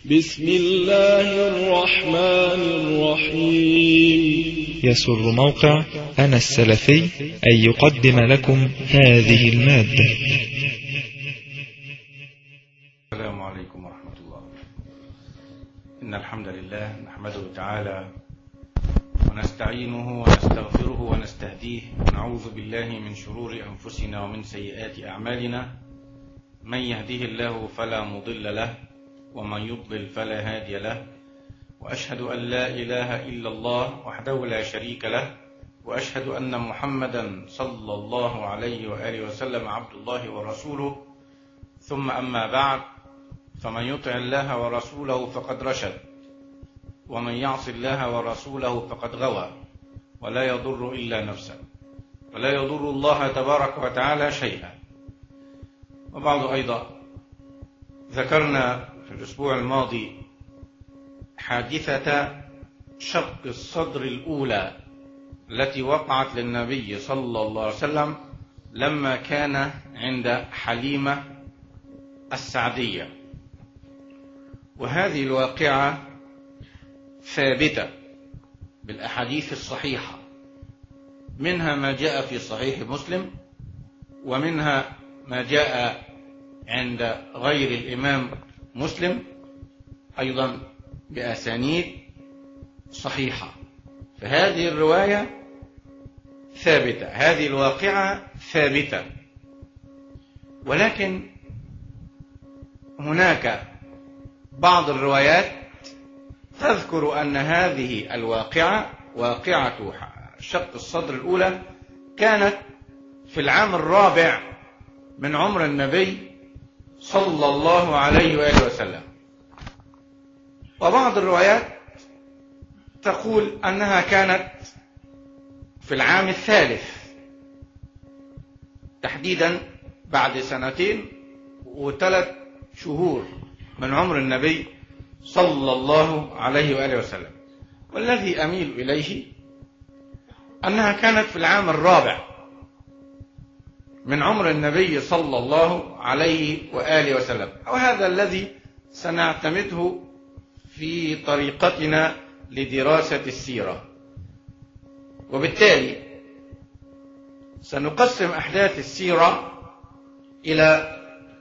بسم الله الرحمن الرحيم يسر موقع أنا السلفي أن يقدم لكم هذه المادة السلام عليكم ورحمة الله إن الحمد لله نحمده تعالى ونستعينه ونستغفره ونستهديه ونعوذ بالله من شرور أنفسنا ومن سيئات أعمالنا من يهده الله فلا مضل له ومن يضلل فلا هادي له وأشهد أن لا إله إلا الله وحده لا شريك له وأشهد أن محمدا صلى الله عليه وآله وسلم عبد الله ورسوله ثم أما بعد فمن يطع الله ورسوله فقد رشد ومن يعص الله ورسوله فقد غوى ولا يضر إلا نفسه ولا يضر الله تبارك وتعالى شيئا وبعض أيضا ذكرنا في الأسبوع الماضي حادثة شق الصدر الأولى التي وقعت للنبي صلى الله عليه وسلم لما كان عند حليمة السعدية وهذه الواقعة ثابتة بالأحاديث الصحيحة منها ما جاء في صحيح مسلم ومنها ما جاء عند غير الإمام مسلم أيضا بأسانيد صحيحة فهذه الرواية ثابتة هذه الواقعة ثابتة ولكن هناك بعض الروايات تذكر أن هذه الواقعة واقعة شق الصدر الأولى كانت في العام الرابع من عمر النبي صلى الله عليه وآله وسلم وبعض الروايات تقول أنها كانت في العام الثالث تحديدا بعد سنتين وثلاث شهور من عمر النبي صلى الله عليه وآله وسلم والذي أميل إليه أنها كانت في العام الرابع من عمر النبي صلى الله عليه وآله وسلم وهذا الذي سنعتمده في طريقتنا لدراسة السيرة وبالتالي سنقسم أحداث السيرة إلى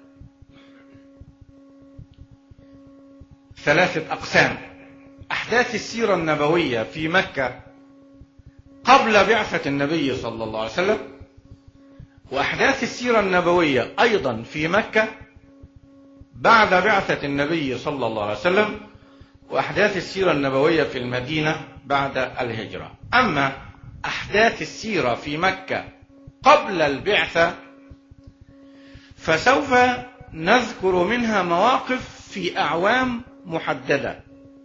ثلاثة أقسام أحداث السيرة النبوية في مكة قبل بعثة النبي صلى الله عليه وسلم وأحداث السيرة النبوية أيضا في مكة بعد بعثة النبي صلى الله عليه وسلم وأحداث السيرة النبوية في المدينة بعد الهجرة أما أحداث السيرة في مكة قبل البعثة فسوف نذكر منها مواقف في أعوام محددة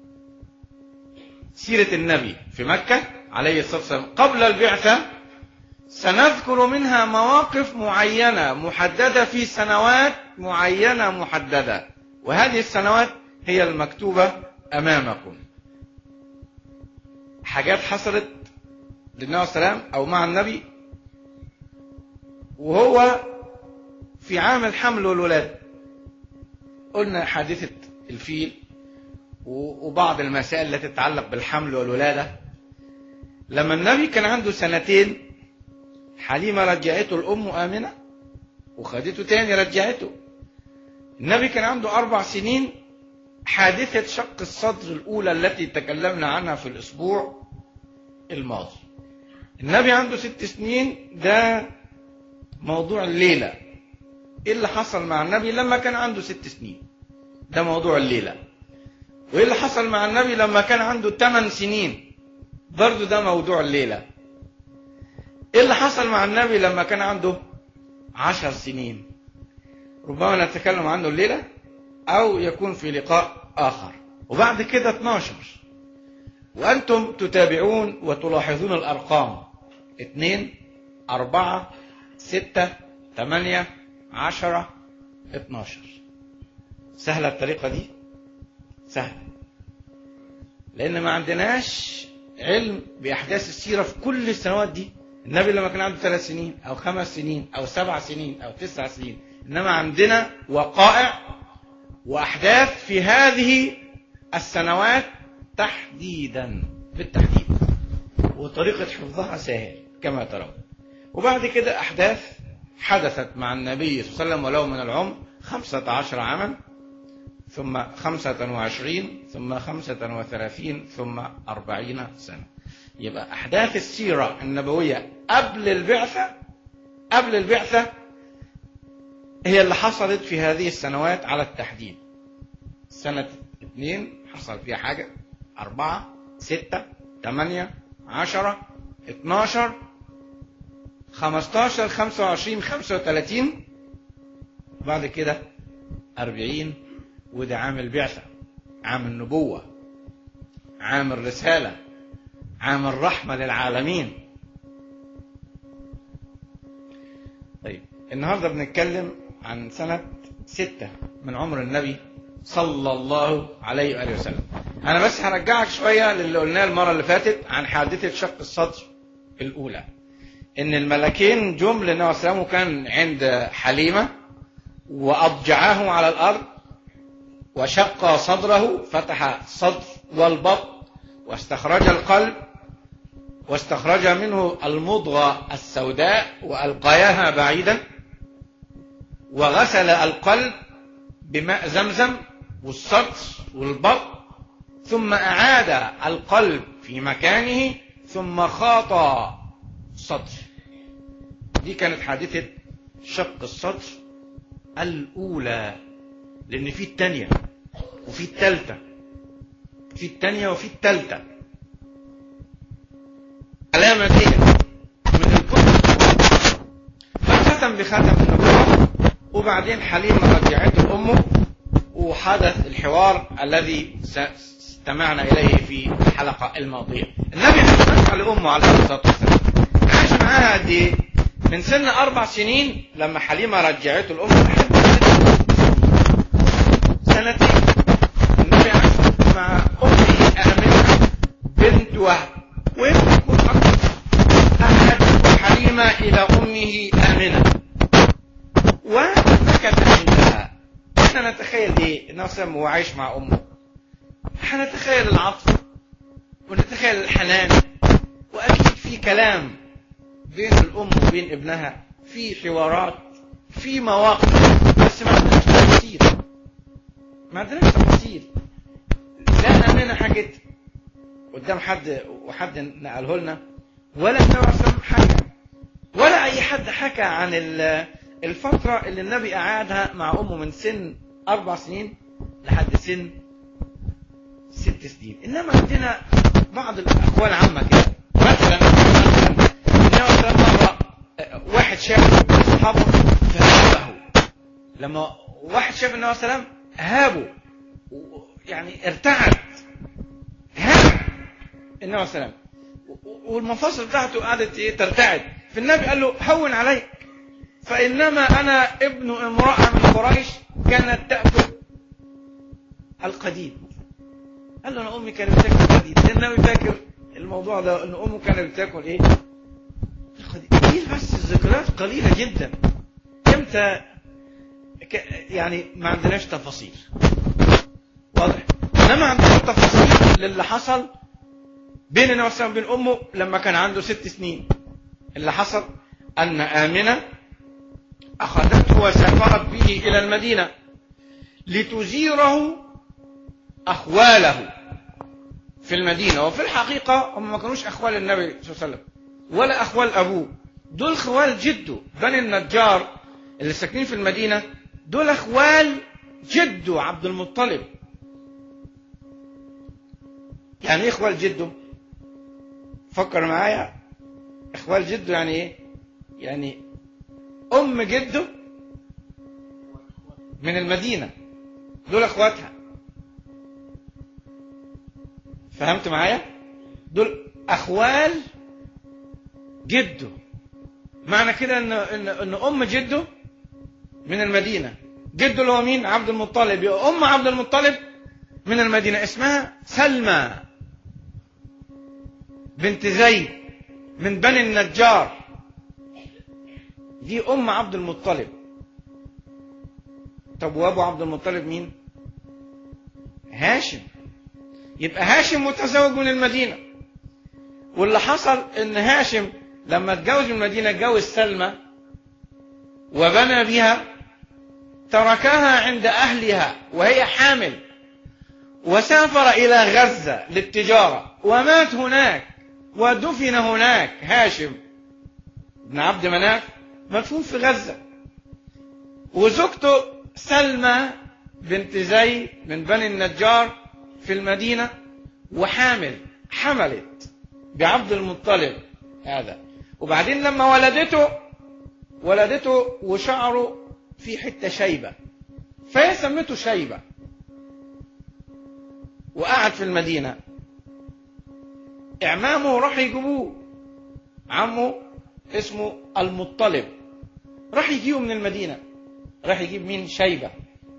سيرة النبي في مكة عليه الصلاة والسلام قبل البعثة سنذكر منها مواقف معينة محددة في سنوات معينة محددة وهذه السنوات هي المكتوبة أمامكم حاجات حصلت للنبي عليه السلام أو مع النبي وهو في عام الحمل والولادة قلنا حادثة الفيل وبعض المسائل التي تتعلق بالحمل والولادة لما النبي كان عنده سنتين حليمة رجعته الأم آمنة وخدته تاني رجعته النبي كان عنده أربع سنين حادثة شق الصدر الأولى التي تكلمنا عنها في الأسبوع الماضي النبي عنده ست سنين ده موضوع الليلة إيه اللي حصل مع النبي لما كان عنده ست سنين ده موضوع الليلة وإيه اللي حصل مع النبي لما كان عنده ثمان سنين برضه ده موضوع الليلة إيه اللي حصل مع النبي لما كان عنده عشر سنين ربما نتكلم عنه الليلة أو يكون في لقاء آخر وبعد كده 12 وأنتم تتابعون وتلاحظون الأرقام اثنين أربعة ستة ثمانية عشرة اتناشر سهلة الطريقة دي سهلة لأن ما عندناش علم بأحداث السيرة في كل السنوات دي النبي لما كان عنده ثلاث سنين أو خمس سنين أو سبع سنين أو تسع سنين إنما عندنا وقائع وأحداث في هذه السنوات تحديدا بالتحديد وطريقة حفظها سهل كما ترون وبعد كده أحداث حدثت مع النبي صلى الله عليه وسلم ولو من العمر خمسة عشر عاما ثم خمسة وعشرين ثم خمسة وثلاثين ثم أربعين سنة يبقى أحداث السيرة النبوية قبل البعثة قبل البعثة هي اللي حصلت في هذه السنوات على التحديد سنة اثنين حصل فيها حاجة أربعة ستة ثمانية عشرة اتناشر خمستاشر خمسة وعشرين خمسة وثلاثين بعد كده أربعين وده عام البعثة عام النبوة عام الرسالة عام الرحمة للعالمين طيب النهاردة بنتكلم عن سنة ستة من عمر النبي صلى الله عليه وآله وسلم أنا بس هرجعك شوية للي قلناه المرة اللي فاتت عن حادثة شق الصدر الأولى إن الملكين جم للنبي عليه السلام وكان عند حليمة وأضجعاه على الأرض وشق صدره فتح الصدر والبطن واستخرج القلب واستخرج منه المضغة السوداء وألقياها بعيدا وغسل القلب بماء زمزم والصدر والبطن ثم أعاد القلب في مكانه ثم خاط الصدر دي كانت حادثة شق الصدر الأولى لأن في التانية وفي التالتة في التانية وفي التالتة علامتين من الكتب فختم بختم النبوة وبعدين حليمة رجعته أمه وحدث الحوار الذي استمعنا إليه في الحلقة الماضية النبي رجع لأمه عليه الصلاة والسلام عاش معاها قد إيه؟ من سن أربع سنين لما حليمة رجعته الأم لحد سنتين النبي عاش مع أمه آمنة بنت وهب ويمكن أكثر أحد حليمة إلى أمه آمنة ومكث عندها احنا نتخيل ايه النبي صلى هو عايش مع امه هنتخيل العطف ونتخيل الحنان واكيد في كلام بين الام وبين ابنها في حوارات في مواقف بس ما عندناش تفاصيل ما عندناش تفاصيل لا امانه حكت قدام حد وحد نقله لنا ولا النبي عليه الصلاه حكى ولا اي حد حكى عن الفتره اللي النبي قعدها مع امه من سن اربع سنين لحد سن ست سنين انما عندنا بعض الاقوال عامه كده مثلا مثلا النبي مره واحد شاف اصحابه فهابه لما واحد شاف النبي صلى الله عليه وسلم هابه يعني ارتعد هاب النبي صلى الله عليه وسلم والمفاصل بتاعته قعدت ايه ترتعد فالنبي قال له هون عليك فانما انا ابن امراه من قريش كانت تاكل القديد قال له انا امي كانت بتاكل القديد النبي فاكر الموضوع ده ان امه كانت بتاكل ايه القديد دي بس الذكريات قليله جدا امتى يعني ما عندناش تفاصيل واضح انما عندنا تفاصيل للي حصل بين النبي صلى الله عليه وسلم وبين امه لما كان عنده ست سنين اللي حصل ان امنه اخذته وسافرت به الى المدينه لتزيره اخواله في المدينه وفي الحقيقه هم ما كانوش اخوال النبي صلى الله عليه وسلم ولا اخوال ابوه دول خوال جده بني النجار اللي ساكنين في المدينه دول اخوال جده عبد المطلب يعني ايه اخوال جده فكر معايا اخوال جده يعني ايه يعني ام جده من المدينه دول اخواتها فهمت معايا دول اخوال جده معنى كده ان ان ان ام جده من المدينه جده اللي هو مين عبد المطلب ام عبد المطلب من المدينه اسمها سلمى بنت زيد من بني النجار دي ام عبد المطلب طب وابو عبد المطلب مين هاشم يبقى هاشم متزوج من المدينة واللي حصل ان هاشم لما اتجوز من المدينة اتجوز سلمى وبنى بها تركها عند أهلها وهي حامل وسافر إلى غزة للتجارة ومات هناك ودفن هناك هاشم بن عبد مناف مدفون في غزة وزوجته سلمى بنت زيد من بني النجار في المدينة وحامل حملت بعبد المطلب هذا وبعدين لما ولدته ولدته وشعره في حتة شيبة فهي سمته شيبة وقعد في المدينة إعمامه راح يجيبوه عمه اسمه المطلب راح يجيبه من المدينة راح يجيب مين شيبة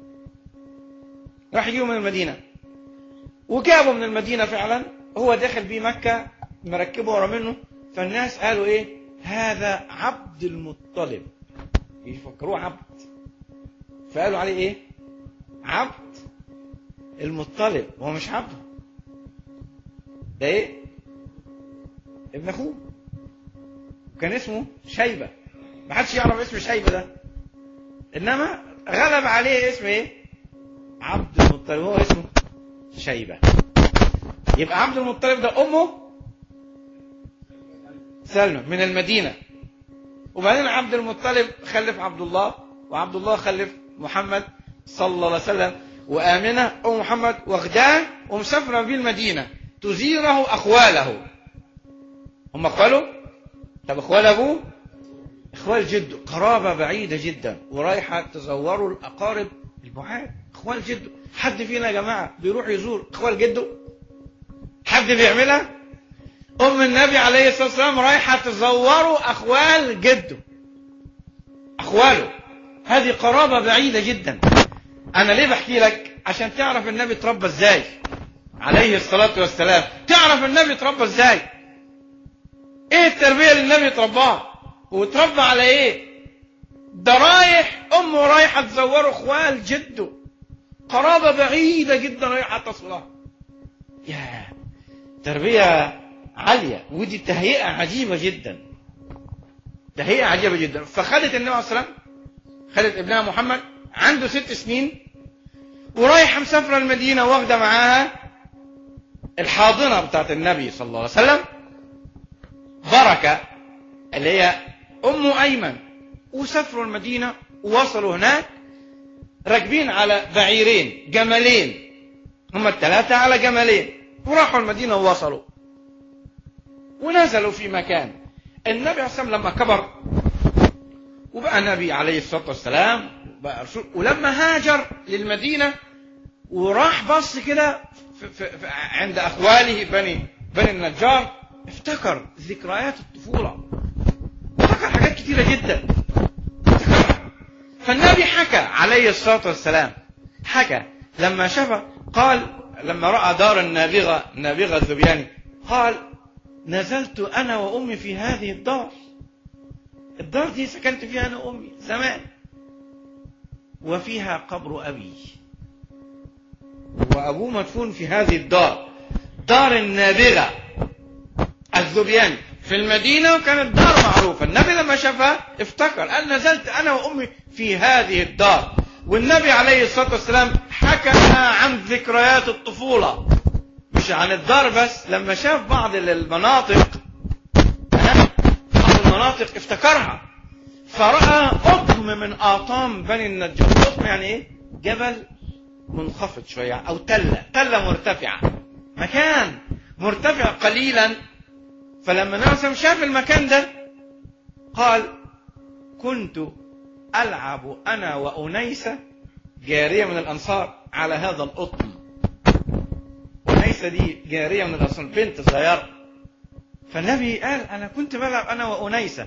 راح يجيبه من المدينة وجابه من المدينة فعلا هو داخل بيه مكة مركبه ورا منه فالناس قالوا ايه هذا عبد المطلب يفكروه عبد فقالوا عليه ايه عبد المطلب هو مش عبده ده ايه ابن اخوه كان اسمه شيبة ما حدش يعرف اسم شيبة ده انما غلب عليه اسم ايه عبد المطلب هو اسمه شيبة يبقى عبد المطلب ده امه سلمى من المدينة وبعدين عبد المطلب خلف عبد الله وعبد الله خلف محمد صلى الله عليه وسلم وآمنة أم محمد واخداه ومسافرة بيه المدينة تزيره أخواله هم أخواله؟ طب أخوال أبوه؟ إخوال جده قرابة بعيدة جدا ورايحة تزوروا الأقارب البعاد إخوال جده حد فينا يا جماعة بيروح يزور إخوال جده؟ حد بيعملها؟ أم النبي عليه الصلاة والسلام رايحة تزوروا أخوال جده أخواله هذه قرابة بعيدة جدا أنا ليه بحكي لك عشان تعرف النبي اتربى إزاي عليه الصلاة والسلام تعرف النبي اتربى إزاي إيه التربية اللي النبي اترباها واتربى على إيه ده رايح أمه رايحة تزوره أخوال جده قرابة بعيدة جدا رايحة تصلها يا تربية عالية ودي تهيئة عجيبة جدا تهيئة عجيبة جدا فخدت النبي عليه الصلاة والسلام خدت ابنها محمد عنده ست سنين ورايحة مسافرة المدينة واخدة معاها الحاضنة بتاعت النبي صلى الله عليه وسلم بركة اللي هي أم أيمن وسافروا المدينة ووصلوا هناك راكبين على بعيرين جملين هم الثلاثة على جملين وراحوا المدينة ووصلوا ونزلوا في مكان النبي عليه الصلاة والسلام لما كبر وبقى نبي عليه الصلاة والسلام بقى رسول ولما هاجر للمدينة وراح بص كده في في في عند أخواله بني بني النجار افتكر ذكريات الطفولة افتكر حاجات كتيرة جدا افتكرها فالنبي حكى عليه الصلاة والسلام حكى لما شاف قال لما رأى دار النابغة النابغة الذبياني قال نزلت أنا وأمي في هذه الدار الدار دي سكنت فيها أنا وأمي زمان وفيها قبر أبي وأبوه مدفون في هذه الدار دار النابغة الذبيان في المدينة وكانت دار معروفة النبي لما شافها افتكر قال نزلت أنا وأمي في هذه الدار والنبي عليه الصلاة والسلام حكى عن ذكريات الطفولة مش عن الدار بس لما شاف بعض المناطق بعض المناطق افتكرها فرأى قطم من آطام بني النجار قطم يعني ايه جبل منخفض شوية أو تلة تلة مرتفعة مكان مرتفع قليلا فلما ناسم شاف المكان ده قال كنت ألعب أنا وأنيسة جارية من الأنصار على هذا القطن أنيسة دي جارية من الأنصار بنت صغيرة فالنبي قال أنا كنت بلعب أنا وأنيسة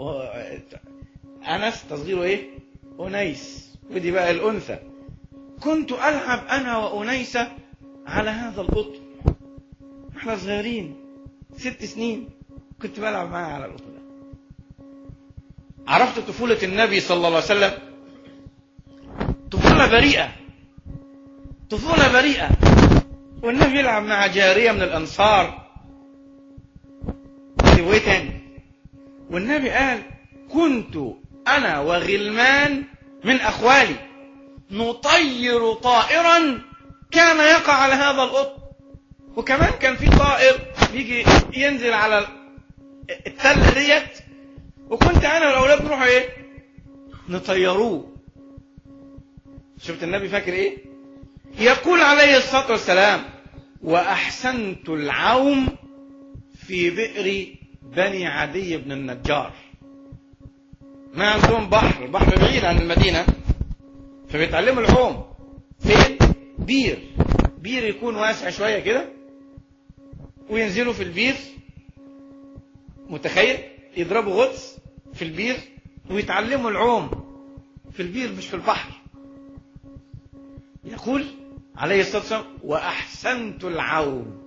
أنس تصغيره إيه؟ أنيس ودي بقى الأنثى كنت ألعب أنا وأنيسة على هذا القطن احنا صغيرين ست سنين كنت بلعب معاه على القطن ده عرفت طفولة النبي صلى الله عليه وسلم طفولة بريئة طفولة بريئة والنبي يلعب مع جارية من الأنصار وايه تاني والنبي قال كنت أنا وغلمان من أخوالي نطير طائرا كان يقع على هذا القط وكمان كان في طائر يجي ينزل على التلة ديت وكنت انا والاولاد نروح ايه نطيروه شفت النبي فاكر ايه يقول عليه الصلاة والسلام وأحسنت العوم في بئر بني عدي بن النجار ما عندهم بحر البحر بعيد عن المدينة فبيتعلموا العوم فين بير بير يكون واسع شوية كده وينزلوا في البير متخيل يضربوا غطس في البير ويتعلموا العوم في البير مش في البحر يقول عليه الصلاة والسلام وأحسنت العوم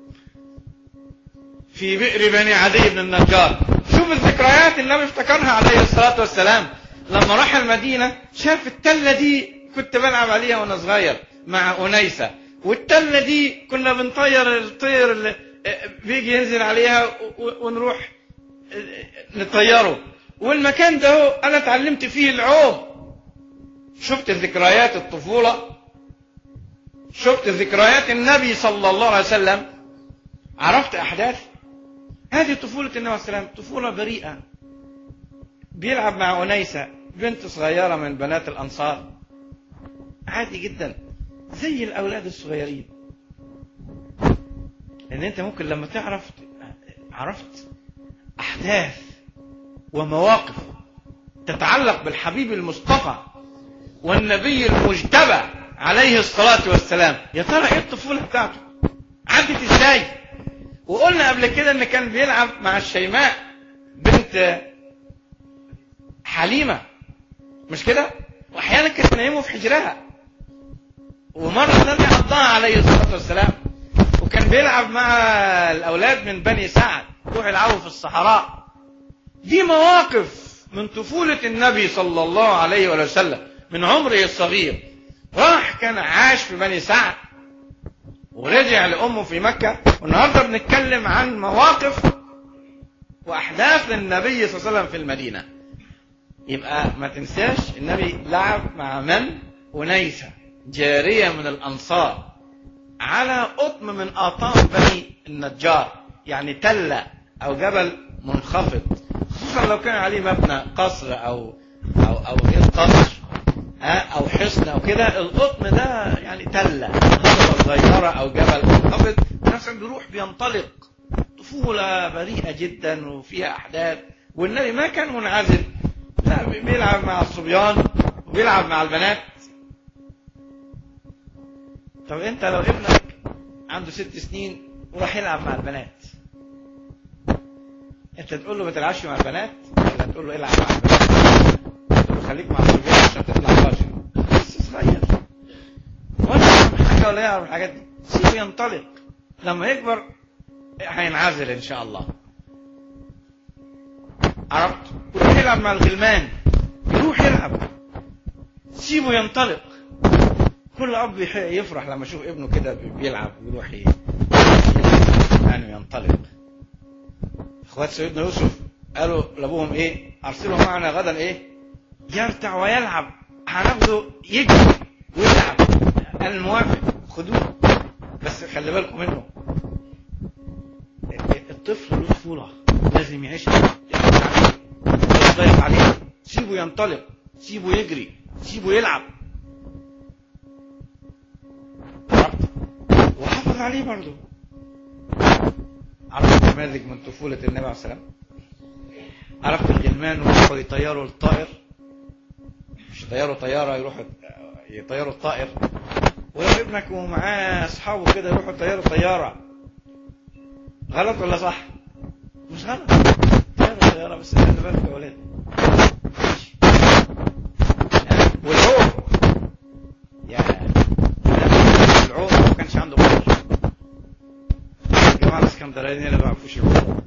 في بئر بني عدي بن النجار شوف الذكريات النبي افتكرها عليه الصلاة والسلام لما راح المدينة شاف التلة دي كنت بلعب عليها وانا صغير مع أنيسة والتلة دي كنا بنطير الطير اللي بيجي ينزل عليها ونروح نطيره والمكان ده هو انا اتعلمت فيه العوم شفت ذكريات الطفولة شفت ذكريات النبي صلى الله عليه وسلم عرفت احداث هذه طفولة النبي عليه السلام طفولة بريئة بيلعب مع أنيسة بنت صغيرة من بنات الأنصار عادي جدا زي الأولاد الصغيرين لأن أنت ممكن لما تعرف عرفت أحداث ومواقف تتعلق بالحبيب المصطفى والنبي المجتبى عليه الصلاة والسلام يا ترى ايه الطفولة بتاعته عدت ازاي وقلنا قبل كده ان كان بيلعب مع الشيماء بنت حليمة مش كده واحيانا كانت تنيمه في حجرها ومرة ثانية قضاها عليه الصلاة والسلام وكان بيلعب مع الاولاد من بني سعد يروح يلعبوا في الصحراء دي مواقف من طفولة النبي صلى الله عليه وسلم من عمره الصغير راح كان عاش في بني سعد ورجع لأمه في مكة والنهاردة بنتكلم عن مواقف وأحداث للنبي صلى الله عليه وسلم في المدينة يبقى ما تنساش النبي لعب مع من أنيسة جارية من الأنصار على قطم من آطام بني النجار يعني تلة أو جبل منخفض خصوصا لو كان عليه مبنى قصر أو أو أو غير قصر أو حصن أو كده القطم ده يعني تلة هضبة صغيرة أو جبل منخفض الناس بيروح بينطلق طفولة بريئة جدا وفيها أحداث والنبي ما كان منعزل لا بيلعب مع الصبيان وبيلعب مع البنات طب انت لو ابنك عنده ست سنين وراح يلعب مع البنات انت تقول له ما تلعبش مع البنات ولا تقول له العب مع البنات تقول له خليك مع الصبيان عشان تطلع راجل لسه صغير ولا يعرف حاجه ولا يعرف الحاجات دي سيبه ينطلق لما يكبر هينعزل ان شاء الله عرفت ويروح يلعب مع الغلمان يروح يلعب سيبه ينطلق كل اب يفرح لما يشوف ابنه كده بيلعب ويروح يعني ينطلق اخوات سيدنا يوسف قالوا لابوهم ايه ارسلوا معنا غدا ايه يرتع ويلعب هناخده يجري ويلعب انا الموافق خدوه بس خلي بالكم منه الطفل له طفوله لازم يعيشها يضيق عليه سيبه ينطلق سيبه يجري سيبه يلعب وحافظ عليه برضه عرفت نماذج من طفولة النبي عليه السلام عرفت الغلمان ويروحوا يطيروا الطائر مش يطيروا طيارة يروحوا يطيروا الطائر ولو ابنك ومعاه اصحابه كده يروحوا يطيروا طيارة غلط ولا صح؟ مش غلط طيارة طيارة بس خلي بالك يا ولاد والعوم يعني العوم ما كانش عنده قدر الجماعة الاسكندرانيين اللي ما بيعرفوش يعوموا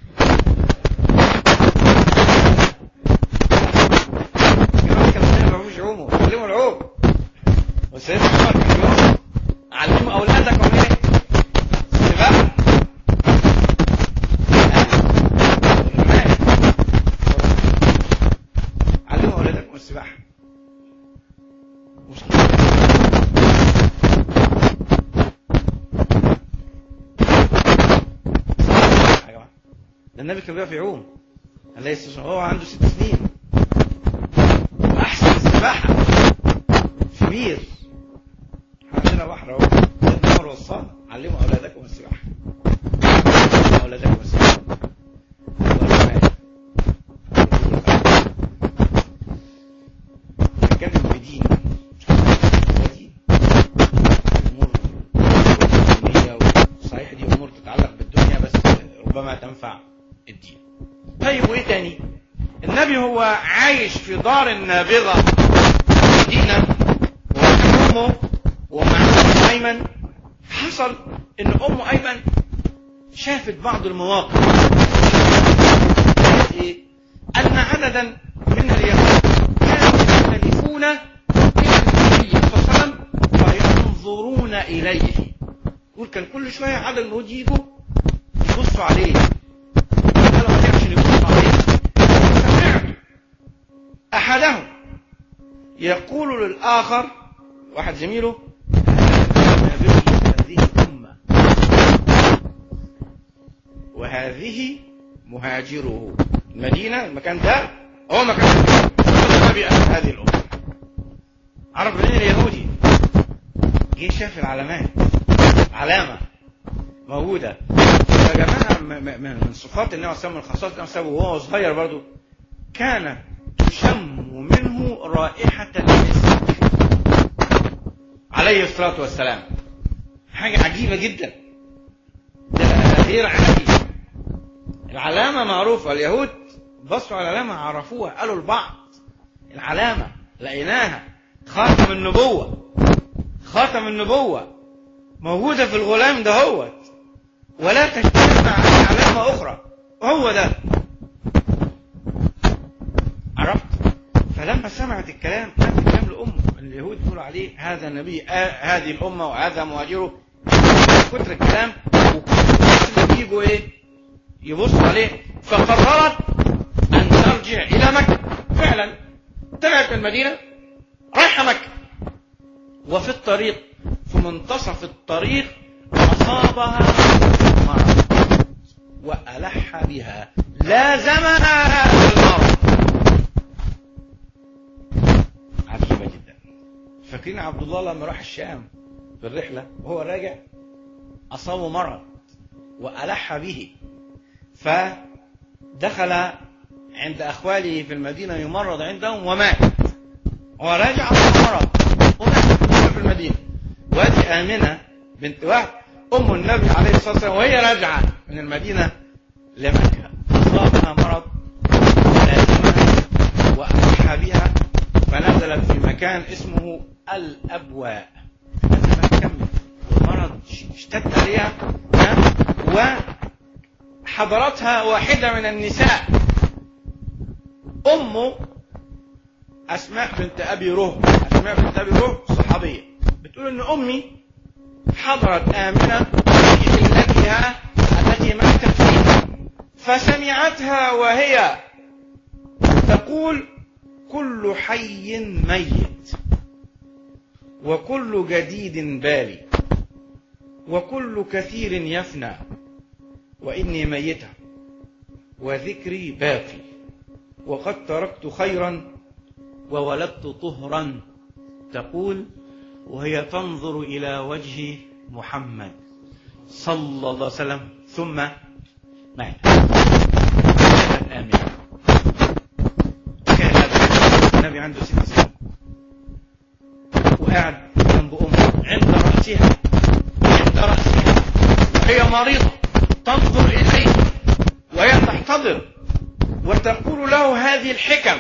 الجماعة الاسكندرانيين ما بيعرفوش يعوموا علموا العوم وسيدنا عمر كان يقول علموا اولادكم ايه؟ ده النبي كان بيعرف يعوم عليه الصلاه والسلام هو عنده ست سنين احسن السباحه في بير عندنا بحر اهو سيدنا عمر وصانا علموا اولادكم السباحه علموا اولادكم السباحه والرماية. نتكلم بدين مش بدين امور دينيه صحيح دي امور تتعلق بالدنيا بس ربما تنفع الدين طيب وايه تاني النبي هو عايش في دار النابغه مدينه وكان امه ومع ام ايمن حصل ان ام ايمن شافت بعض المواقف ايه ان عددا من اليهود كانوا يختلفون الى النبي صلى الله عليه وسلم فينظرون اليه يقول كان كل شويه عدد اليهود يجوا يبصوا عليه قالوا ما تعرفش يبصوا عليه سمعت احدهم يقول للاخر واحد زميله هذه الامه وهذه مهاجره المدينه المكان ده هو مكان النبي هذه الامه عرف منين اليهودي جه شاف العلامات علامه موجوده يا جماعه م- م- من صفات النبي صلى الله عليه وسلم من خصائص النبي صلى الله عليه وسلم وهو صغير برضه كان تشم منه رائحه المسك عليه الصلاه والسلام حاجه عجيبه جدا ده غير عادي العلامه معروفه اليهود بصوا على العلامه عرفوها قالوا لبعض العلامه لقيناها خاتم النبوه خاتم النبوه موجوده في الغلام دهوت ولا تجتمع عليه علامه اخرى هو ده عرفت فلما سمعت الكلام قالت الكلام لامه اليهود يقولوا عليه هذا النبي آه هذه الامه وهذا مهاجره كتر الكلام وكل الناس اللي بيجوا ايه يبصوا عليه فقررت ان ترجع الى مكه فعلا طلعت من المدينه رايحه مكه وفي الطريق في منتصف الطريق اصابها مرض والح بها لازمها هذا المرض عجيبه جدا فاكرين عبد الله لما راح الشام في الرحله وهو راجع اصابه مرض والح به فدخل عند اخواله في المدينه يمرض عندهم ومات هو راجع اصابه مرض ومات في المدينه وادي امنه بنت وهب ام النبي عليه الصلاه والسلام وهي راجعه من المدينه لمكه اصابها مرض لازمها والح بها فنزلت في مكان اسمه الابواء لازم تكمل المرض اشتد عليها ها؟ وحضرتها واحده من النساء امه اسماء بنت ابي رهم اسماء بنت ابي رهم صحابيه بتقول ان امي حضرت امنه في حلتها التي ماتت فيها فسمعتها وهي تقول كل حي ميت وكل جديد بالي وكل كثير يفنى واني ميته وذكري باقي وقد تركت خيرا وولدت طهرا تقول وهي تنظر الى وجه محمد صلى الله عليه وسلم ثم مات كانت امنه كان النبي عنده ست سنين وقاعد جنب امه عند راسها عند راسها وهي مريضه تنظر اليه وهي تحتضر وتقول له هذه الحكم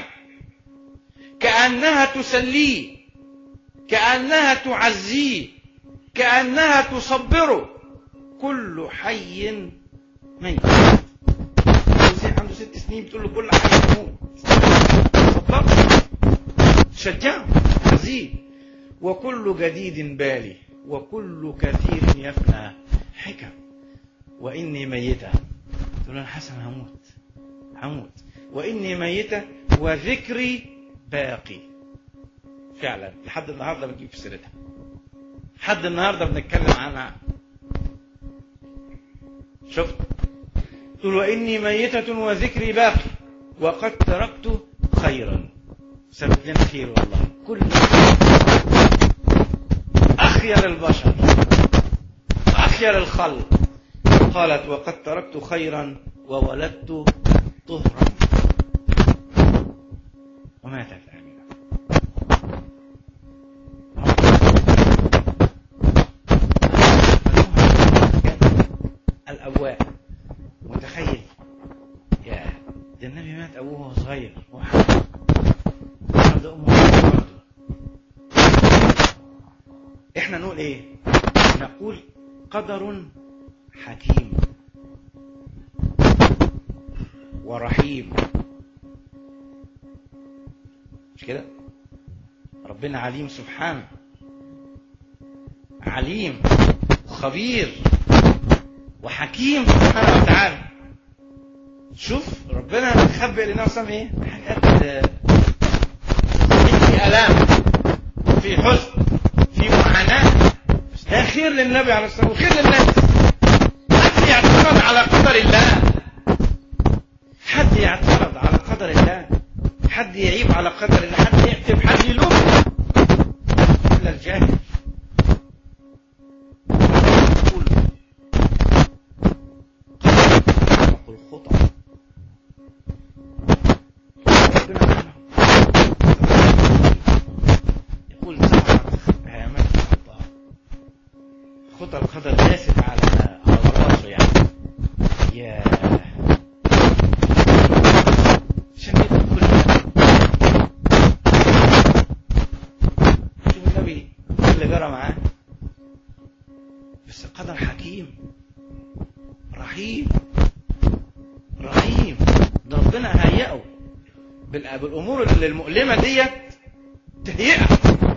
كانها تسليه كانها تعزيه كانها تصبره كل حي ميت عنده ست سنين بتقول له كل حي يموت صبره شجعه عزيه وكل جديد بالي وكل كثير يفنى حكم واني ميته تقول انا حسن هموت هموت واني ميته وذكري باقي فعلا لحد النهارده بنجيب في سيرتها لحد النهارده بنتكلم عنها شفت تقول وإني ميتة وذكري باقي وقد تركت خيرا سبت لنا خير والله كل أخير البشر أخير الخلق قالت وقد تركت خيرا وولدت طهرا وماتت آمنة الأبواء متخيل يا ده النبي مات أبوه وهو صغير وحمد وحمد أمه برضه احنا نقول ايه نقول قدر حكيم ورحيم مش كده ربنا عليم سبحانه عليم خبير وحكيم سبحانه وتعالى شوف ربنا مخبئ لنا وسام ايه حاجات في الام في حزن في معاناه ده خير للنبي عليه الصلاه والسلام وخير للناس حد يعترض على قدر الله حد يعترض على قدر الله حد يعيب على قدر الله حد يعتب حد يلوم الا الجاهل يقول قل خطأ ربنا يقول سبعة هامات خطأ خطأ القدر داست على على راسه يعني يا عشان كده كل شوف النبي اللي جرى معاه بس القدر حكيم رحيم رحيم ده ربنا هيئه بال- بالامور اللي المؤلمه ديت تهيئه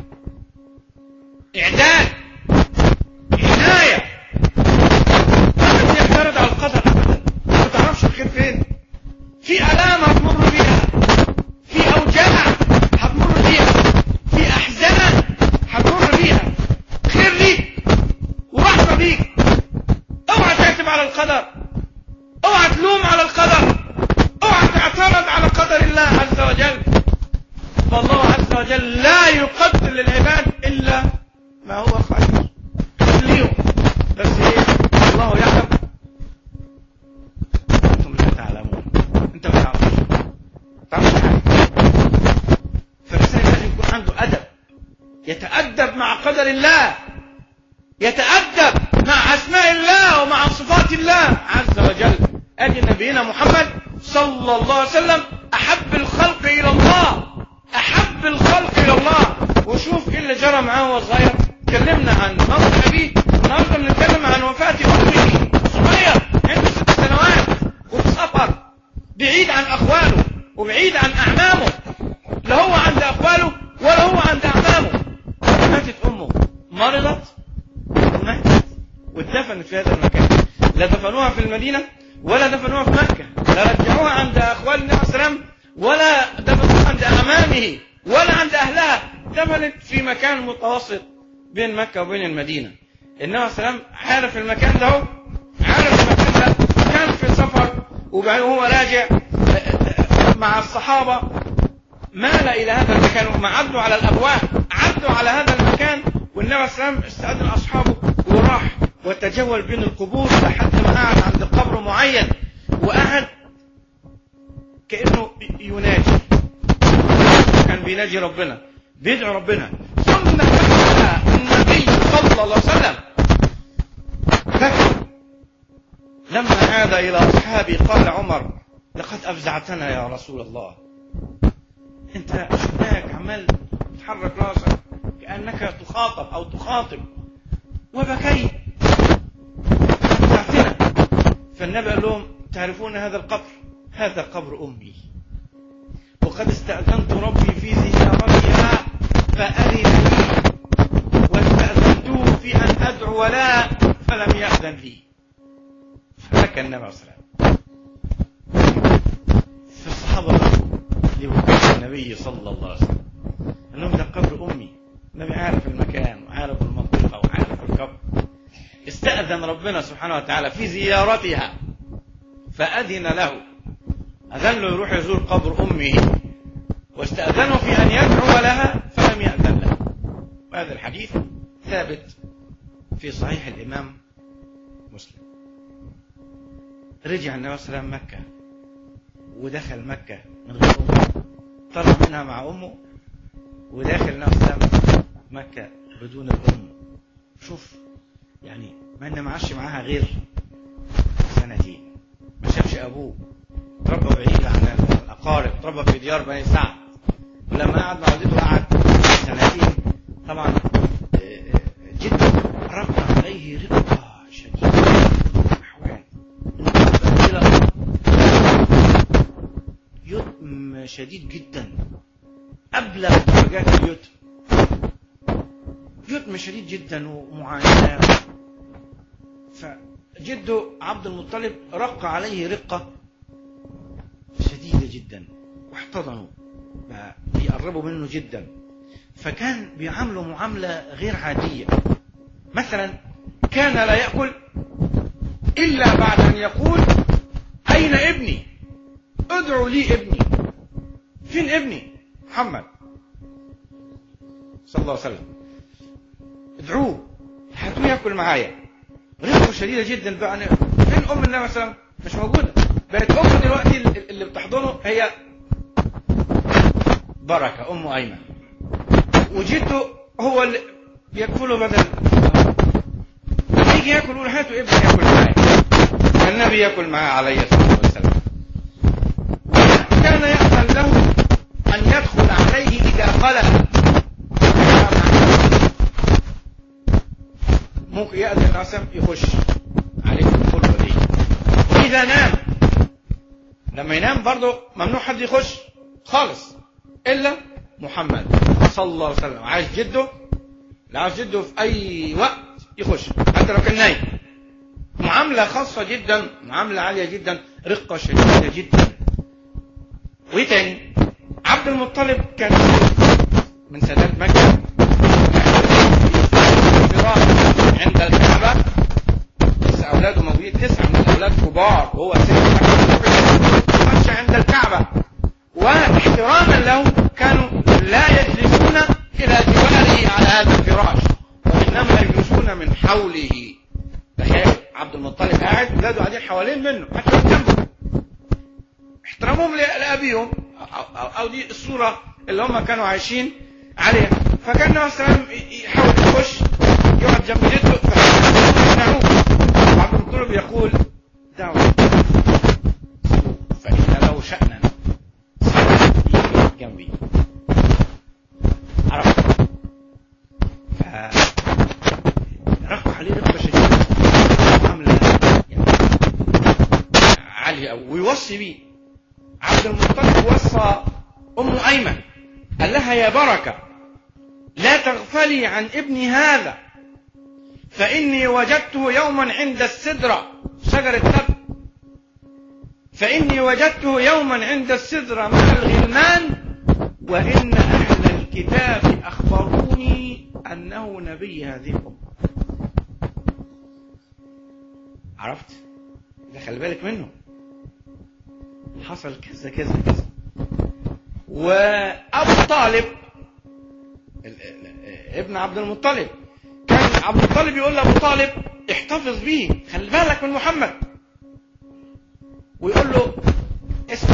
اعداد عنايه ما يعترض على القدر ابدا ما تعرفش الخير فين في الام هتمر بيها في اوجاع هتمر بيها في احزان هتمر بيها خير ليك ورحمه بيك اوعى تعتب على القدر اوعى تلوم على القدر اوعى تعترض على قدر الله عز وجل فالله عز وجل لا يقدر للعباد الا ما هو خير ليهم بس ايه الله يعلم انتم لا تعلمون انت ما تعرفش ما تعرفش حاجه فالانسان لازم يكون عنده ادب يتادب مع قدر الله يتأدب مع أسماء الله ومع صفات الله عز وجل أدي نبينا محمد صلى الله عليه وسلم أحب الخلق إلى الله أحب الخلق إلى الله وشوف إيه اللي جرى معاه وهو صغير تكلمنا عن موت أبيه النهارده بنتكلم عن وفاة أمه صغير عنده ست سنوات وفي سفر بعيد عن أخواله وبعيد عن أعمامه لا هو عند أخواله ولا هو عند أعمامه ماتت أمه مرضت ماتت واتدفنت في هذا المكان لا دفنوها في المدينة ولا دفنوها في مكة لا رجعوها عند أخوال النبي صلى الله عليه وسلم ولا دفنوها عند أمامه ولا عند أهلها دفنت في مكان متوسط بين مكة وبين المدينة النبي صلى الله عليه وسلم عارف المكان ده هو عارف المكان ده كان في سفر وبعدين هو راجع مع الصحابة مال إلى هذا المكان وما عدوا على الأبواب عدوا على هذا المكان والنبي صلى الله عليه وسلم استأذن أصحابه وراح وتجول بين القبور لحد ما قعد عند قبر معين وقعد كأنه يناجي كان بيناجي ربنا بيدعو ربنا ثم بكى النبي صلى الله عليه وسلم بكى لما عاد إلى أصحابه قال عمر لقد أفزعتنا يا رسول الله أنت شفناك عمال تحرك راسك كأنك تخاطب أو تخاطب وبكيت أفزعتنا فالنبي قال لهم تعرفون هذا القبر هذا قبر أمي وقد استأذنت ربي في زيارتها فأذن لي واستأذنته في أن أدعو لا فلم يأذن لي فبكى النبي صلى الله عليه وسلم فالصحابة بكوا لوقوف النبي صلى الله عليه وسلم قال لهم ده قبر أمي النبي عارف المكان وعارف المنطقة وعارف القبر استأذن ربنا سبحانه وتعالى في زيارتها فأذن له أذن له يروح يزور قبر أمه واستأذنه في أن يدعو لها فلم يأذن له وهذا الحديث ثابت في صحيح الإمام مسلم رجع النبي صلى الله عليه وسلم مكة ودخل مكة من غير أمه طلع منها مع أمه وداخل النبي صلى الله عليه وسلم مكة بدون الأم شوف يعني ما إن معاش معاها غير سنتين ما شافش أبوه تربى بعيد عن الأقارب تربى في ديار بني سعد ولما قعد مع والدته قعد سنتين طبعا جدا رق عليه رقة شديدة أحوال إلى يتم شديد جدا أبلغ درجات اليتم يتم شديد جدا ومعاناة فجده عبد المطلب رق عليه رقة شديدة جدا واحتضنوا بيقربوا منه جدا فكان بيعامله معاملة غير عادية مثلا كان لا يأكل إلا بعد أن يقول أين ابني ادعوا لي ابني فين ابني محمد صلى الله عليه وسلم ادعوه هاتوه ياكل معايا رقة شديدة جدا بقى فين أم النبي مثلا مش موجودة بقت أم دلوقتي اللي بتحضنه هي بركة أم أيمن وجده هو اللي بياكله بدل يجي ياكل يقول هاتوا ابني ياكل معايا النبي ياكل معاه عليه الصلاة والسلام كان يأذن له أن يدخل عليه إذا خلق ممكن يأذن عسم يخش عليه الخلوة دي وإذا نام لما ينام برضه ممنوع حد يخش خالص إلا محمد صلى الله عليه وسلم عايز جده لا عايز جده في أي وقت يخش حتى لو كان نايم معاملة خاصة جدا معاملة عالية جدا رقة شديدة جدا وإيه تاني عبد المطلب كان من سادات مكة عند الكعبة لسه أولاده موجودين تسعة من الأولاد كبار وهو سن عند الكعبة واحتراما له كانوا لا يجلسون إلى جواره على هذا الفراش وإنما يجلسون من حوله تخيل عبد المطلب قاعد ولاده قاعدين حوالين منه حتى جنبه احترامهم لأبيهم أو, أو, أو دي الصورة اللي هم كانوا عايشين عليها فكان النبي صلى الله عليه وسلم يحاول يخش يقعد جنب جده فيمنعوه عبد المطلب يقول دعوه فإن له شأنا جنبي عرفت ف رفع عليه رفع شديدة عاملة يعني عالية أوي ويوصي بيه عبد المطلب وصى أم أيمن قال لها يا بركة لا تغفلي عن ابني هذا فإني وجدته يوما عند السدرة شجرة تب فإني وجدته يوما عند السدرة مع الغلمان وإن أهل الكتاب أخبروني أنه نبي هذه الأمة عرفت؟ ده خلي بالك منه حصل كذا كذا كذا وأبو طالب ابن عبد المطلب كان عبد المطلب يقول لأبو طالب احتفظ بيه خلي بالك من محمد ويقول له اسمع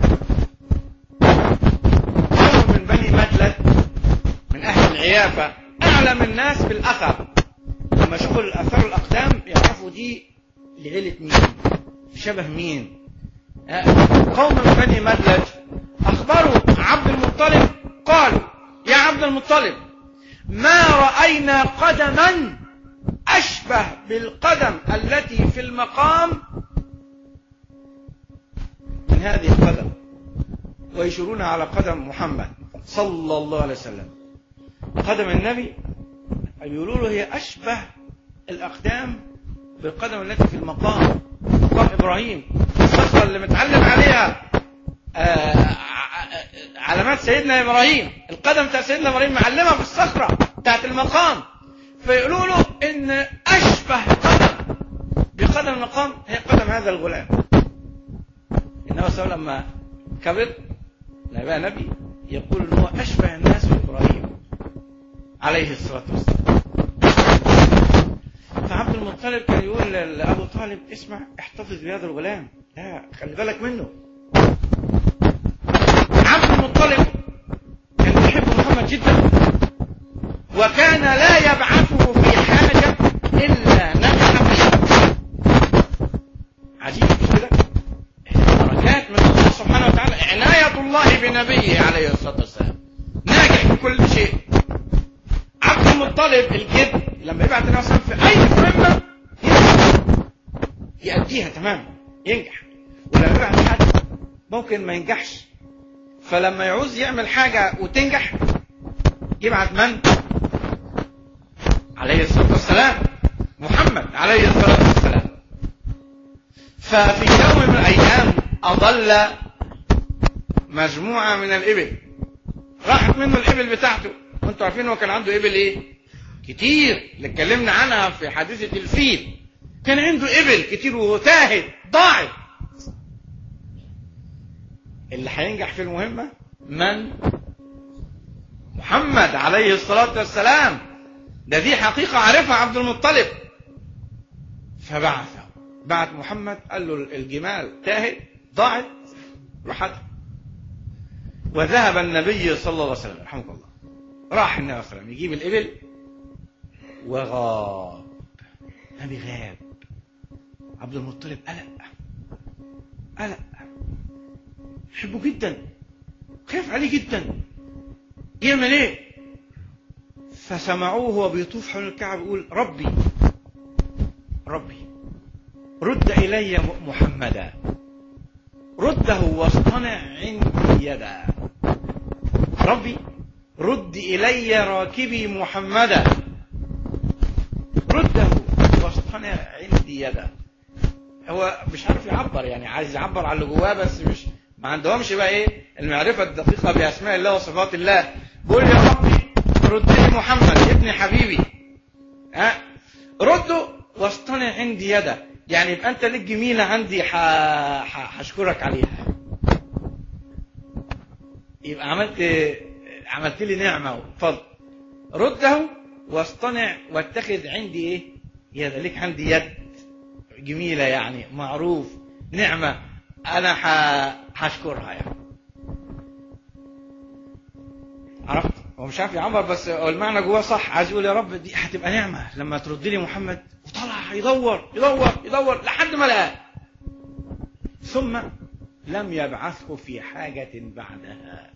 من بني مدلد من أهل العيافة أعلم الناس بالأثر لما يشوفوا الأثر الأقدام يعرفوا دي لعيلة مين شبه مين قوم من بني مدلج أخبروا عبد المطلب قالوا يا عبد المطلب ما رأينا قدما أشبه بالقدم التي في المقام من هذه القدم ويشيرون على قدم محمد صلى الله عليه وسلم قدم النبي يقولوا له هي أشبه الأقدام بالقدم التي في المقام مقام إبراهيم الصخرة اللي متعلم عليها علامات سيدنا إبراهيم القدم بتاع سيدنا إبراهيم معلمة في الصخرة بتاعت المقام فيقولوا له إن أشبه قدم بقدم المقام هي قدم هذا الغلام النبي صلى الله عليه وسلم لما كبر لما بقى نبي يقول ان هو اشبه الناس بابراهيم عليه الصلاه والسلام فعبد المطلب كان يقول لابو طالب اسمع احتفظ بهذا الغلام لا خلي بالك منه عبد المطلب كان يحب محمد جدا وكان لا يبعثه في حاجه الا نجح فيها عجيب مش كده بركات من الله سبحانه وتعالى عناية الله بنبيه عليه الصلاة والسلام ناجح في كل شيء عبد المطلب الجد لما يبعت النبي صلى الله عليه وسلم في أي مهمة يأديها تماما ينجح ولما يبعت حد ممكن ما ينجحش فلما يعوز يعمل حاجة وتنجح يبعت من؟ عليه الصلاة والسلام محمد عليه الصلاة والسلام ففي يوم من الأيام أضل مجموعة من الإبل راحت منه الإبل بتاعته وانتوا عارفين هو كان عنده إبل إيه؟ كتير اللي اتكلمنا عنها في حادثة الفيل كان عنده إبل كتير وتاهت ضاعت اللي هينجح في المهمة من؟ محمد عليه الصلاة والسلام ده دي حقيقة عارفها عبد المطلب فبعثه بعت محمد قال له الجمال تاهت ضاعت راحتها وذهب النبي صلى الله عليه وسلم رحمه الله راح النبي صلى الله عليه وسلم يجيب الإبل وغاب النبي غاب عبد المطلب قلق قلق يحبه جدا خاف عليه جدا يعمل ايه فسمعوه وهو بيطوف حول الكعبة يقول ربي ربي رد إلي محمدا رده واصطنع عندي يدا ربي رد إلي راكبي محمدا رده واصطنع عندي يدا هو مش عارف يعبر يعني عايز يعبر على اللي جواه بس مش ما عندهمش بقى ايه المعرفة الدقيقة بأسماء الله وصفات الله بقول يا ربي رد لي محمد ابن حبيبي ها رده واصطنع عندي يدا يعني يبقى انت ليك جميله عندي هشكرك عليها يبقى عملت عملت لي نعمه وفضل رده واصطنع واتخذ عندي ايه يد ليك عندي يد جميله يعني معروف نعمه انا هشكرها يعني عرفت هو مش عارف يعبر بس المعنى جواه صح عايز يقول يا رب دي هتبقى نعمه لما ترد لي محمد وطلع يدور يدور يدور لحد ما لقاه ثم لم يبعثه في حاجة بعدها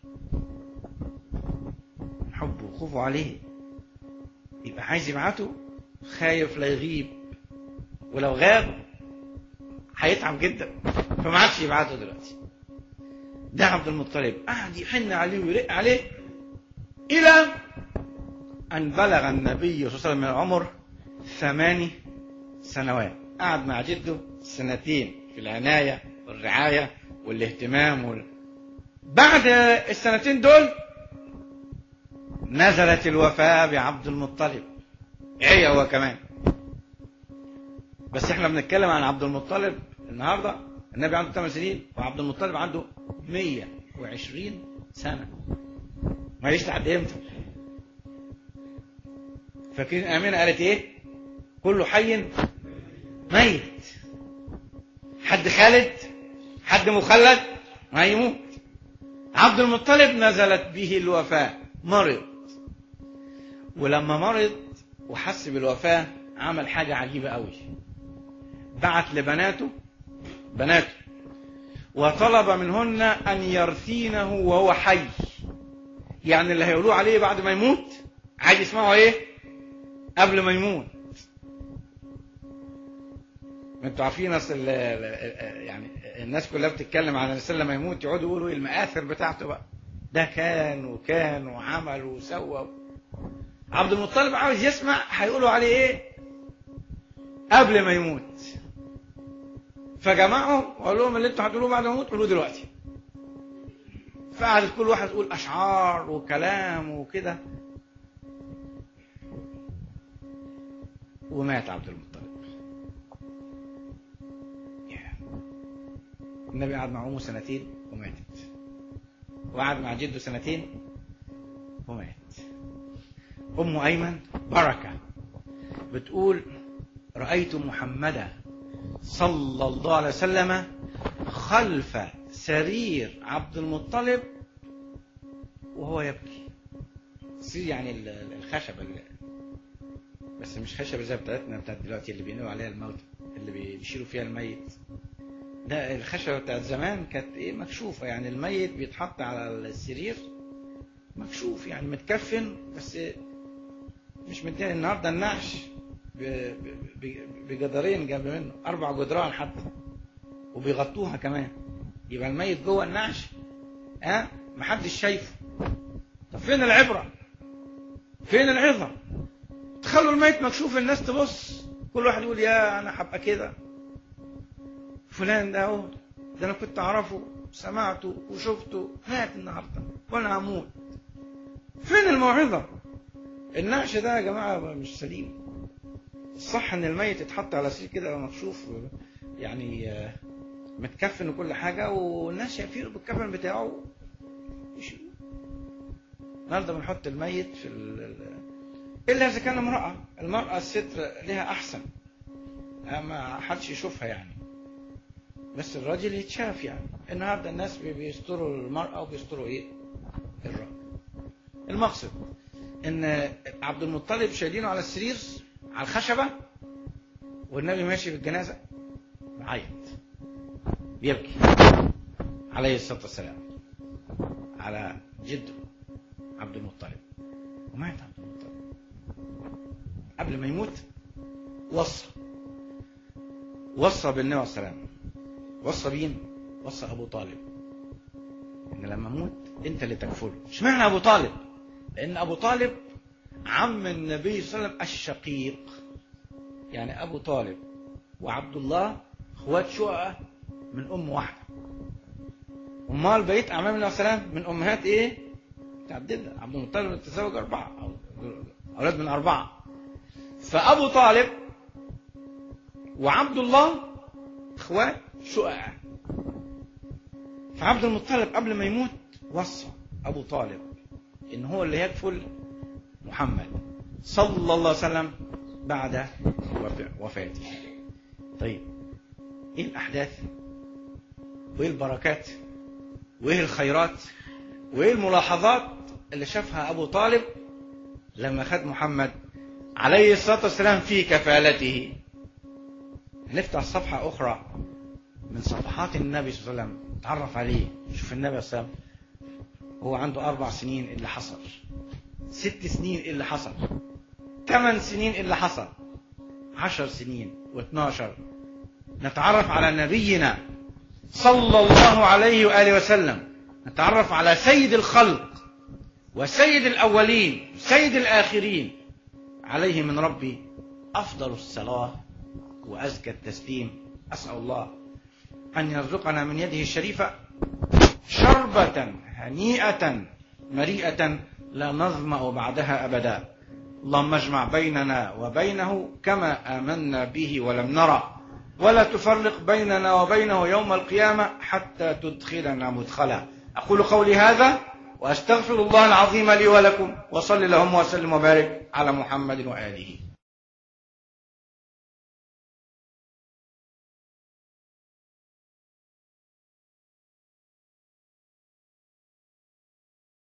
حبه وخوفه عليه يبقى عايز يبعته خايف لا يغيب ولو غاب هيتعب جدا فما عادش يبعته دلوقتي ده عبد المطلب قعد يحن عليه ويرق عليه إلى أن بلغ النبي صلى الله عليه وسلم من العمر ثماني سنوات قعد مع جده سنتين في العناية والرعاية والاهتمام وال... بعد السنتين دول نزلت الوفاة بعبد المطلب عيا هو كمان بس احنا بنتكلم عن عبد المطلب النهارده النبي عنده 8 سنين وعبد المطلب عنده 120 سنة ما يعيش لحد امتى؟ فاكرين امينه قالت ايه؟ كله حي ميت حد خالد حد مخلد ما يموت عبد المطلب نزلت به الوفاة مرض ولما مرض وحس بالوفاة عمل حاجة عجيبة قوي بعت لبناته بناته وطلب منهن أن يرثينه وهو حي يعني اللي هيقولوه عليه بعد ما يموت عايز يسمعوا ايه قبل ما يموت انتوا عارفين اصل يعني الناس كلها بتتكلم عن الانسان لما يموت يقعدوا يقولوا ايه المآثر بتاعته بقى ده كان وكان وعمل وسوى عبد المطلب عاوز يسمع هيقولوا عليه ايه قبل ما يموت فجمعهم وقال لهم اللي انتوا هتقولوه بعد ما يموت قولوه دلوقتي فقعدت كل واحد يقول اشعار وكلام وكده ومات عبد المطلب النبي قعد مع أمه سنتين وماتت وقعد مع جده سنتين ومات أم أيمن بركة بتقول رأيت محمدا صلى الله عليه وسلم خلف سرير عبد المطلب وهو يبكي سرير يعني ال- ال- الخشبة اللي بس مش خشبة زي بتاعتنا بتاعت دلوقتي اللي بينقلوا عليها الموت اللي بيشيلوا فيها الميت ده الخشبة بتاعت زمان كانت ايه مكشوفة يعني الميت بيتحط على السرير مكشوف يعني متكفن بس مش مدين النهارده النعش ب- ب- ب- بجدارين جنب منه اربع جدران حتى وبيغطوها كمان يبقى الميت جوه النعش ها محدش شايفه طب فين العبره فين العظه تخلوا الميت مكشوف الناس تبص كل واحد يقول يا انا هبقى كده فلان ده اهو ده انا كنت اعرفه سمعته وشفته مات النهارده وانا هموت فين الموعظه النعش ده يا جماعه مش سليم الصح ان الميت يتحط على سرير كده مكشوف يعني آه، متكفن وكل حاجه والناس شايفينه بالكفن بتاعه يشيلوه النهارده بنحط الميت في ال... ال- الا اذا كان امراه المراه الستر لها احسن آه، ما حدش يشوفها يعني بس الراجل يتشاف يعني النهارده الناس بي- بيستروا المراه وبيستروا ايه الراجل المقصد ان عبد المطلب شايلينه على السرير على الخشبه والنبي ماشي بالجنازه بعيط بيبكي عليه الصلاه والسلام على جده عبد المطلب ومات عبد المطلب قبل ما يموت وصى وصى بالنبي عليه السلام وصى مين؟ وصى ابو طالب ان لما اموت انت اللي تكفله اشمعنى ابو طالب؟ لان ابو طالب عم النبي صلى الله عليه وسلم الشقيق يعني ابو طالب وعبد الله اخوات شقق من ام واحده امال بقيت اعمام النبي صلى الله عليه وسلم من امهات ايه؟ متعدده عبد المطلب تزوج اربعه أو اولاد من اربعه فابو طالب وعبد الله اخوات شقق فعبد المطلب قبل ما يموت وصى ابو طالب ان هو اللي يكفل محمد صلى الله عليه وسلم بعد وف- وفاته طيب ايه الاحداث وايه البركات وايه الخيرات وايه الملاحظات اللي شافها ابو طالب لما خد محمد عليه الصلاه والسلام في كفالته هنفتح صفحه اخرى من صفحات النبي صلى الله عليه وسلم تعرف عليه شوف النبي صلى الله عليه وسلم هو عنده اربع سنين اللي حصل ست سنين اللي حصل ثمان سنين اللي حصل عشر سنين واثناشر نتعرف على نبينا صلى الله عليه وآله وسلم نتعرف على سيد الخلق وسيد الأولين سيد الآخرين عليه من ربي أفضل الصلاة وأزكى التسليم أسأل الله أن يرزقنا من يده الشريفة شربة هنيئة مريئة لا نظمأ بعدها أبدا اللهم اجمع بيننا وبينه كما آمنا به ولم نرى ولا تفرق بيننا وبينه يوم القيامة حتى تدخلنا مدخلا أقول قولي هذا وأستغفر الله العظيم لي ولكم وصل اللهم وسلم وبارك على محمد وآله